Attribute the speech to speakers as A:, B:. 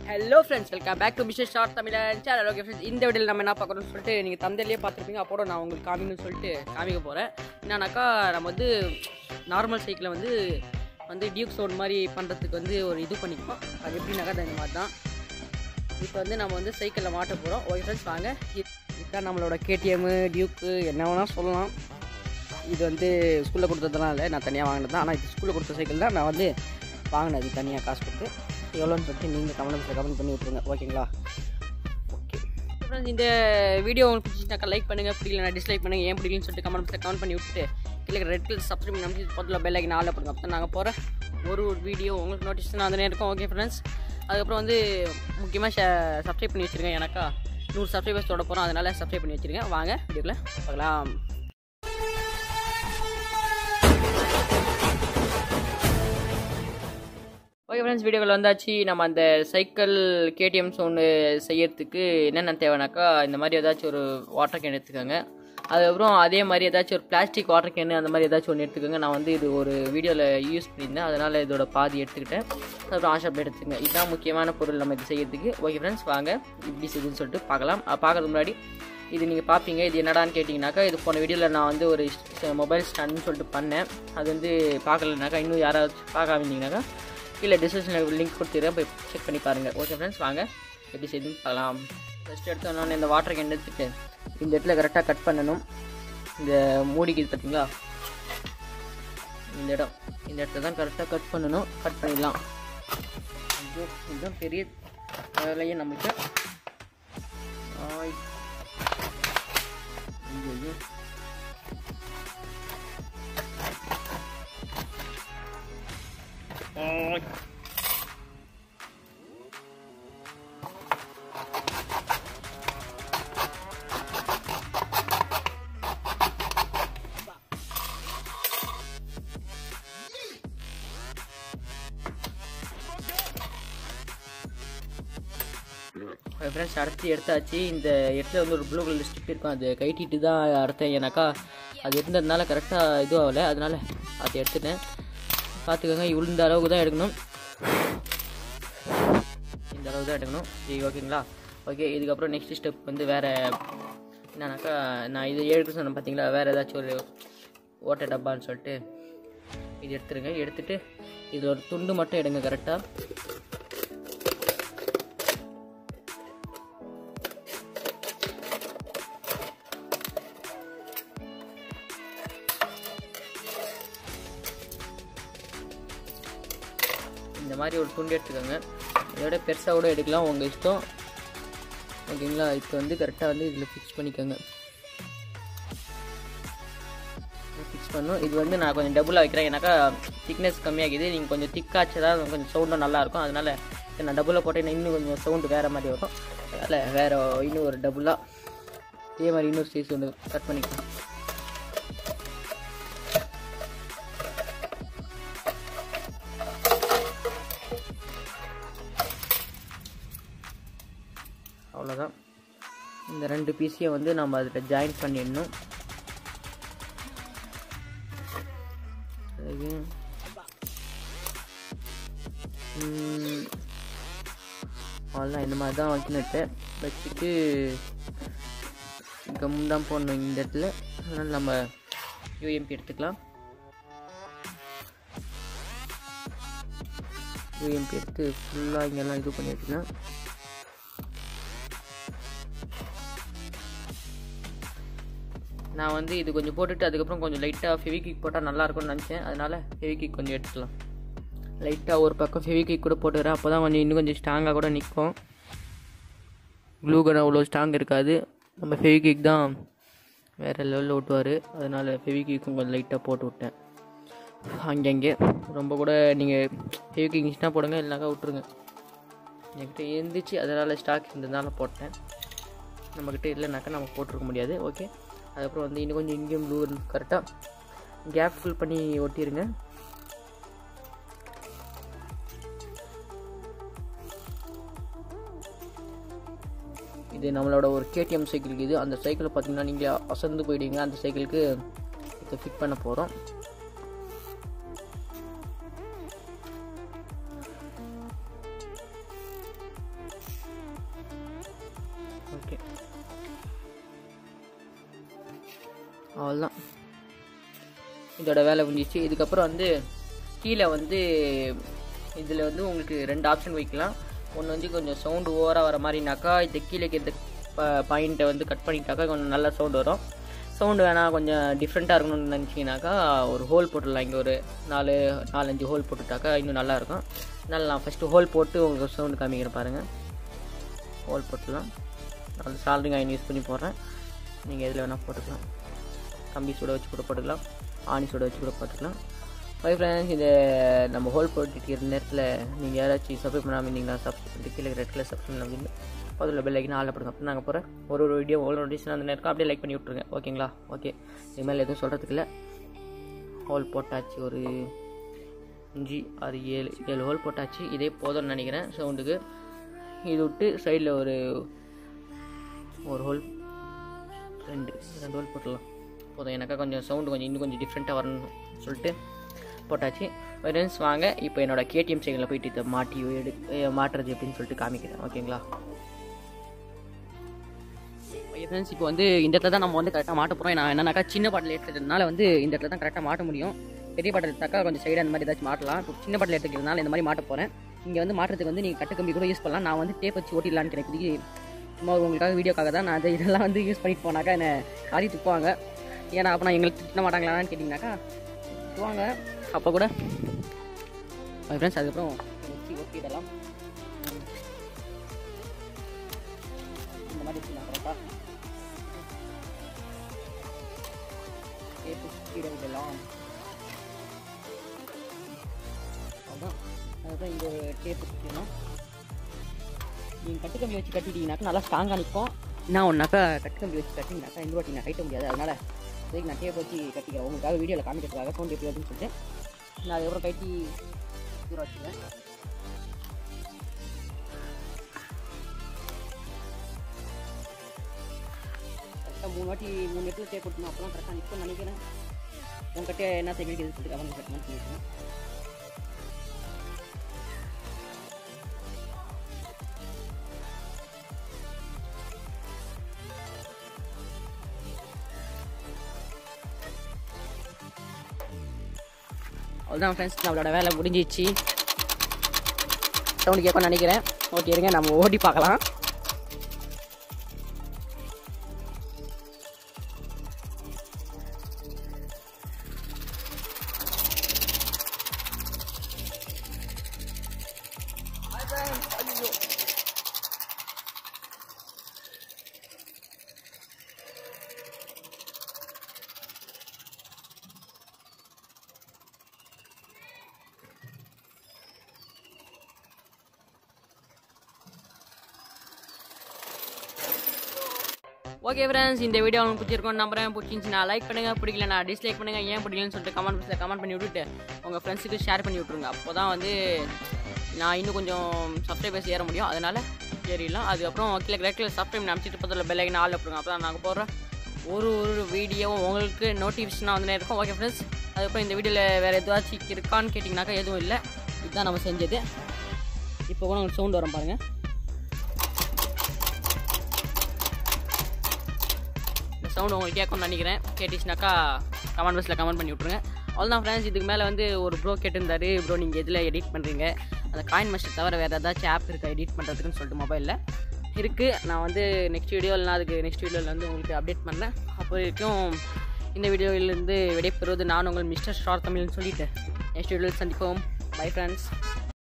A: Hello friends welcome back to mister short தமிழன் channel okay friends இந்த வீடியோவில் நம்ம என்ன பார்க்குறோம்னு சொல்லிட்டு நீங்கள் தந்தையிலேயே பார்த்துருப்பீங்க அப்போட நான் உங்களுக்கு காமிக்கணும்னு சொல்லிட்டு காமிக்க போகிறேன் என்னன்னாக்கா நம்ம வந்து நார்மல் சைக்கிளை வந்து வந்து டியூக் சவுண்ட் மாதிரி பண்ணுறதுக்கு வந்து ஒரு இது பண்ணிப்போம் அது எப்படின்னாக்கா அது இந்த மாதிரி தான் இப்போ வந்து நம்ம வந்து சைக்கிளில் மாட்ட போகிறோம் ஓகே ஃப்ரெண்ட்ஸ் வாங்க இது- இதுதான் நம்மளோட கேடிஎம்மு டியூக்கு என்ன வேணால் சொல்லலாம் இது வந்து ஸ்கூலில் கொடுத்ததெல்லாம் இல்லை நான் தனியாக வாங்கினது தான் ஆனால் இது ஸ்கூலில் கொடுத்த சைக்கிள் தான் நான் வந்து வாங்கினது தனியாக காசு கொடுத்து எவ்வளோன்னு சொல்லிட்டு நீங்கள் கமெண்ட் கமெண்ட் பண்ணி விட்ருங்க ஓகேங்களா ஓகே ஃப்ரெண்ட்ஸ் இந்த வீடியோ உங்களுக்கு பிடிச்சிருந்தாக்கா லைக் பண்ணுங்கள் பிடிக்கலனா டிஸ்லைக் பண்ணுங்கள் ஏன் பிடிக்கலன்னு சொல்லிட்டு கமெண்ட் கமெண்ட் பண்ணி விட்டுட்டு கீழே ரெட் கலர் சப்ஸ்கிரைப் பண்ணி நம்பி பக்கத்தில் பெல் ஐக்கன் ஆள் பண்ணுங்க அப்போ நாங்கள் போகிற ஒரு ஒரு வீடியோ உங்களுக்கு நோட்டிஃபிகேஷன் வந்துனே இருக்கும் ஓகே ஃப்ரெண்ட்ஸ் அதுக்கப்புறம் வந்து முக்கியமாக சப்ஸ்கிரைப் பண்ணி வச்சுருங்க எனக்கா நூறு சப்ஸ்கிரைபர்ஸ் தொட போகிறோம் அதனால் சப்ஸ்கிரைப் பண்ணி வச்சுருங்க வாங்க வீடியோக்குள்ள பார்க்கலாம் ஓகே ஃப்ரெண்ட்ஸ் வீடியோவில் வந்தாச்சு நம்ம அந்த சைக்கிள் கேடிஎம் சவுண்டு செய்யறதுக்கு என்னென்ன தேவைனாக்கா இந்த மாதிரி ஏதாச்சும் ஒரு வாட்டர் கேன் எடுத்துக்கோங்க அதுக்கப்புறம் அதே மாதிரி ஏதாச்சும் ஒரு பிளாஸ்டிக் வாட்டர் கேனு அந்த மாதிரி ஏதாச்சும் ஒன்று எடுத்துக்கோங்க நான் வந்து இது ஒரு வீடியோவில் யூஸ் பண்ணியிருந்தேன் அதனால் இதோட பாதி எடுத்துக்கிட்டேன் அதுக்கப்புறம் ஆஷாப் எடுத்துக்கங்க இதுதான் முக்கியமான பொருள் நம்ம இது செய்யறதுக்கு ஓகே ஃப்ரெண்ட்ஸ் வாங்க இப்படி செய்யுதுன்னு சொல்லிட்டு பார்க்கலாம் அது பார்க்கறதுக்கு முன்னாடி இது நீங்கள் பார்ப்பீங்க இது என்னடான்னு கேட்டிங்கனாக்கா இது போன வீடியோவில் நான் வந்து ஒரு மொபைல் ஸ்டாண்டுன்னு சொல்லிட்டு பண்ணேன் அது வந்து பார்க்கலனாக்கா இன்னும் யாராவது பார்க்காம இருந்தீங்கன்னாக்கா கீழே டிஸ்கிரிப்ஷனில் லிங்க் கொடுத்துருக்கேன் போய் செக் பண்ணி பாருங்கள் ஓகே ஃப்ரெண்ட்ஸ் வாங்க எப்படி செய்துன்னு பார்க்கலாம் ஃபஸ்ட் எடுத்தோன்னே இந்த வாட்டர் கேன் எடுத்துட்டு இந்த இடத்துல கரெக்டாக கட் பண்ணணும் இந்த மூடிக்குது பார்த்தீங்களா இந்த இடம் இந்த இடத்துல தான் கரெக்டாக கட் பண்ணணும் கட் பண்ணிடலாம் ஐயோ, இதுதான் பெரிய வேலையே நம்மளுக்கு ஆய். ஐயோ, ஐயோ. ஆய். ஃப்ரெண்ட்ஸ் அடுத்து எடுத்தாச்சு இந்த இடத்துல வந்து ஒரு ப்ளூ கலர் ஸ்டிக் இருக்கும் அது கைட்டிட்டு தான் அறுத்தேன் ஏன்னாக்கா அது இருந்ததுனால கரெக்டாக இதுவும் ஆகலை அதனால அதை எடுத்துட்டேன் பார்த்துக்கோங்க இந்த அளவுக்கு தான் எடுக்கணும் இந்த அளவுக்கு தான் எடுக்கணும் சரி ஓகேங்களா ஓகே இதுக்கப்புறம் நெக்ஸ்ட் ஸ்டெப் வந்து வேறு என்னன்னாக்கா நான் இது ஏழு சொன்னேன் பார்த்தீங்களா வேறு ஏதாச்சும் ஒரு ஓட்டை டப்பான்னு சொல்லிட்டு இது எடுத்துருங்க எடுத்துட்டு இதில் ஒரு துண்டு மட்டும் எடுங்க கரெக்டாக இந்த மாதிரி ஒரு துண்டு எடுத்துக்கோங்க இதோட பெருசாக கூட எடுக்கலாம் உங்கள் இஷ்டம் ஓகேங்களா இப்போ வந்து கரெக்டாக வந்து இதில் ஃபிக்ஸ் பண்ணிக்கோங்க ஃபிக்ஸ் பண்ணும் இது வந்து நான் கொஞ்சம் டபுளாக வைக்கிறேன் ஏன்னாக்கா திக்னஸ் கம்மியாகுது நீங்கள் கொஞ்சம் திக்காச்சு தான் கொஞ்சம் சவுண்டும் நல்லாயிருக்கும் அதனால் இதை நான் டபுளாக போட்டேன் இன்னும் கொஞ்சம் சவுண்டு வேறு மாதிரி வரும் அதனால் வேறு இன்னும் ஒரு டபுளாக இதே மாதிரி இன்னொரு சைஸ் வந்து கட் பண்ணிக்கலாம் அவ்வளோதான் இந்த ரெண்டு பீஸையும் வந்து நம்ம அதில் ஜாயின் பண்ணிடணும் பிறகு, ம், அவ்வளோதான் இந்த மாதிரி தான் வைக்கணுட்டு வச்சுட்டு கம் தான் போடணும் இந்த இடத்துல அதனால் நம்ம யூஎம்பி எடுத்துக்கலாம் யூஎம்பி எடுத்து ஃபுல்லாக இங்கெல்லாம் இது பண்ணி வச்சுக்கலாம் நான் வந்து இது கொஞ்சம் போட்டுட்டு அதுக்கப்புறம் கொஞ்சம் லைட்டாக ஃபெவிக்விக் போட்டால் நல்லாயிருக்கும்னு நினச்சேன் அதனால் ஃபெவிக்விக் கொஞ்சம் எடுத்துக்கலாம் லைட்டாக ஒரு பக்கம் ஃபெவிக்விக் கூட போட்டுக்கிறேன் அப்போ தான் கொஞ்சம் இன்னும் கொஞ்சம் ஸ்ட்ராங்காக கூட நிற்கும் க்ளூ கன் அவ்வளோ ஸ்ட்ராங் இருக்காது நம்ம ஃபெவிக்விக் தான் வேறு லெவலில் ஓட்டுவார் அதனால் ஃபெவிக்விக்கும் கொஞ்சம் லைட்டாக போட்டு விட்டேன் அங்கங்கே ரொம்ப கூட நீங்கள் ஃபெவிக்விக் இருந்துச்சுன்னா போடுங்க இல்லைனாக்கா விட்ருங்க என்கிட்ட இருந்துச்சு அதனால் ஸ்டாக் இருந்ததுனால போட்டேன் நம்மக்கிட்ட இல்லைனாக்கா நம்ம போட்டிருக்க முடியாது ஓகே அதுக்கப்புறம் வந்து இன்னும் கொஞ்சம் இங்கேயும் ப்ளூ கரெக்டாக கேப் ஃபில் பண்ணி ஒட்டிடுங்க இது நம்மளோட ஒரு கேடிஎம் சைக்கிளுக்கு இது அந்த சைக்கிளை பார்த்தீங்கன்னா நீங்கள் அசந்து போயிடுவீங்க அந்த சைக்கிளுக்கு இதை ஃபிட் பண்ண போகிறோம் ஓகே அவ்வளோதான் இதோட வேலை முடிஞ்சிச்சு இதுக்கப்புறம் வந்து கீழே வந்து இதில் வந்து உங்களுக்கு ரெண்டு ஆப்ஷன் வைக்கலாம் ஒன்று வந்து கொஞ்சம் சவுண்டு ஓவராக வர மாதிரினாக்கா இந்த கீழே இருக்கிற பாயிண்ட்டை வந்து கட் பண்ணிட்டாக்கா கொஞ்சம் நல்ல சவுண்டு வரும் சவுண்டு வேணால் கொஞ்சம் டிஃப்ரெண்ட்டாக இருக்கணும்னு நினச்சிங்கனாக்கா ஒரு ஹோல் போட்டுடலாம் இங்கே ஒரு நாலு நாலஞ்சு ஹோல் போட்டுட்டாக்கா இன்னும் நல்லாயிருக்கும் அதனால் நான் ஃபஸ்ட்டு ஹோல் போட்டு உங்களுக்கு சவுண்டு காமிக்கிறேன் பாருங்கள் ஹோல் போட்டுடலாம் நான் வந்து சால்ரிங் அயன் யூஸ் பண்ணி போடுறேன் நீங்கள் எதில் வேணால் போட்டுக்கலாம் கம்பி சூட வச்சு கூட போட்டுக்கலாம் ஆணி சூட வச்சு கூட போட்டுக்கலாம் ஃபைவ் ஃப்ரெண்ட்ஸ் இந்த நம்ம ஹோல் போட்டுட்டு இருந்த நேரத்தில் நீங்கள் யாராச்சும் சப்ஸ்கிரைப் பண்ணாமல் இருந்தீங்கன்னா சப்ஸ்கிரைப் பண்ணிட்டு கீழே ரெட் கலர் சப்ஸ்கிரைப் அப்படின்னு அதில் பெல் ஐக்கன் ஆள் போடுங்க அப்போ நாங்கள் போகிற ஒரு ஒரு வீடியோ ஒரு நோட்டிஷன் அந்த நேரம் அப்படியே லைக் பண்ணி விட்ருங்க ஓகேங்களா ஓகே இனிமேல் எதுவும் சொல்கிறதுக்கு இல்லை ஹோல் போட்டாச்சு ஒரு அஞ்சு ஆறு ஏழு ஏழு ஹோல் போட்டாச்சு இதே போதும்னு நினைக்கிறேன் சவுண்டுக்கு இது விட்டு சைடில் ஒரு ஒரு ஹோல் ரெண்டு ரெண்டு ஹோல் போட்டுடலாம் போதும் எனக்கா கொஞ்சம் சவுண்டு கொஞ்சம் இன்னும் கொஞ்சம் டிஃப்ரெண்ட்டாக வரணும் சொல்லிட்டு போட்டாச்சு ஃப்ரெண்ட்ஸ் வாங்க இப்போ என்னோட கேடிஎம் சைக்கிளில் போயிட்டு இதை மாட்டி எடு அஹ் மாட்டுறது எப்படின்னு சொல்லிட்டு காமிக்கிறேன் ஓகேங்களா ஃப்ரெண்ட்ஸ் இப்போ வந்து இந்த இடத்துல தான் நம்ம வந்து கரெக்டாக மாட்ட போகிறோம் நான் என்னன்னாக்கா சின்ன பாட்டில் எடுத்துக்கிறதுனால வந்து இந்த இடத்துல தான் கரெக்டாக மாட்ட முடியும் பெரிய பாட்டில் எடுத்தாக்கா கொஞ்சம் சைடாக அந்த மாதிரி ஏதாச்சும் மாட்டலாம் இப்போ சின்ன பாட்டில் எடுத்துக்கிறதுனால இந்த மாதிரி மாட்ட போகிறேன் இங்கே வந்து மாட்டுறதுக்கு வந்து நீங்கள் கட்டு கம்பி கூட யூஸ் பண்ணலாம் நான் வந்து டேப் வச்சு ஓட்டிடலான்னு எனக்கு சும்மா உங்களுக்காக வீடியோக்காக தான் நான் அதை இதெல்லாம் வந்து யூஸ் பண்ணிட்டு போனாக்கா என்னை காரி துப்புவாங்க ஏன்னா அப்போ நான் எங்களுக்கு திட்ட மாட்டாங்களான்னு கேட்டிங்கனாக்கா திட்டுவாங்க அப்போ கூட மை ஃப்ரெண்ட்ஸ் அதுக்கப்புறம் வச்சு ஓட்டிடலாம் இந்த மாதிரி வச்சுக்கலாம் கரெக்டாக டேப்பு கீழே விடலாம் அதான் அதுதான் இங்கே ஒரு டேப்பு சுற்றிடணும் நீங்கள் கட்டுக்கம்பி வச்சு கட்டிட்டீங்கனாக்கா நல்லா ஸ்ட்ராங்காக நிற்கும் என்ன ஒன்றாக்கா கட்டுக்கம்பி வச்சு கட்டிங்கனாக்கா இந்த வாட்டி நான் கட்ட முடியாது அதனால் அதுக்கு நான் டேப் வச்சு கட்டிக்கிறேன் உங்களுக்காக வீடியோவில் காமிக்கிறதுக்காக சவுண்ட் எப்படி வருதுன்னு சொல்லிட்டு நான் அதுக்கப்புறம் கட்டி தூரம் வச்சுக்கிறேன் கரெக்டாக மூணு வாட்டி மூணு இடத்துல டேப் கொடுக்கணும் அப்போலாம் கரெக்டாக நிற்கும்னு நினைக்கிறேன் உங்ககிட்ட என்ன டெக்னிக் இது சொல்லிட்டு கவனம் கட்டணும்னு சொல்லியிருக்கேன் அவ்வளோதான் ஃப்ரெண்ட்ஸ் நம்மளோட வேலை முடிஞ்சிச்சு சவுண்டு கேட்கணும்னு நினைக்கிறேன் ஓகே இருங்க நம்ம ஓடி பார்க்கலாம் ஓகே ஃப்ரெண்ட்ஸ் இந்த வீடியோ உங்களுக்கு பிடிச்சிருக்கோம் நம்புறேன் பிடிச்சிருந்துச்சுன்னா லைக் பண்ணுங்க பிடிக்கலனா டிஸ்லைக் பண்ணுங்க ஏன் பிடிக்கலன்னு சொல்லிட்டு கமெண்ட் பாக்ஸில் கமெண்ட் பண்ணி விட்டுட்டு உங்கள் ஃப்ரெண்ட்ஸுக்கு ஷேர் பண்ணி விட்ருங்க அப்போ தான் வந்து நான் இன்னும் கொஞ்சம் சப்ஸ்கிரைபர்ஸ் ஏற முடியும் அதனால ஏறிடலாம் அதுக்கப்புறம் கீழே ரெட்டில் சப்ஸ்கிரைப் அமைச்சிட்டு பக்கத்தில் பெல் ஐக்கன் ஆள் அப்படிங்க அப்போ தான் நாங்கள் போடுற ஒரு ஒரு வீடியோவும் உங்களுக்கு நோட்டிஃபிகேஷனாக வந்துனே இருக்கும் ஓகே ஃப்ரெண்ட்ஸ் அதுக்கப்புறம் இந்த வீடியோவில் வேறு எதுவாச்சும் இருக்கான்னு கேட்டிங்கனாக்கா எதுவும் இல்லை இதுதான் நம்ம செஞ்சது இப்போ கூட உங்களுக்கு சவுண்ட் வரும் பாருங்கள் இந்த சவுண்ட் உங்களுக்கு கேட்கணும்னு நினைக்கிறேன் கேட்டுச்சுனாக்கா கமெண்ட் பாக்ஸில் கமெண்ட் பண்ணி விட்ருங்க அவ்வளோதான் ஃப்ரெண்ட்ஸ் இதுக்கு மேலே வந்து ஒரு ப்ரோ கேட்டிருந்தாரு ப்ரோ நீங்கள் எதில் எடிட் பண்ணுறீங்க அந்த காயின் மாஸ்டர் தவிர வேறு ஏதாச்சும் ஆப் இருக்கா எடிட் பண்ணுறதுக்குன்னு சொல்லிட்டு மொபைலில் இருக்குது நான் வந்து நெக்ஸ்ட் வீடியோ இல்லைனா அதுக்கு நெக்ஸ்ட் வீடியோவில் வந்து உங்களுக்கு அப்டேட் பண்ணேன் அப்போ வரைக்கும் இந்த வீடியோவிலேருந்து விடைபெறுவது நான் உங்கள் மிஸ்டர் ஷார்ட் தமிழ்னு சொல்லிட்டு நெக்ஸ்ட் வீடியோவில் சந்திப்போம் பை ஃப்ரெண்ட்ஸ்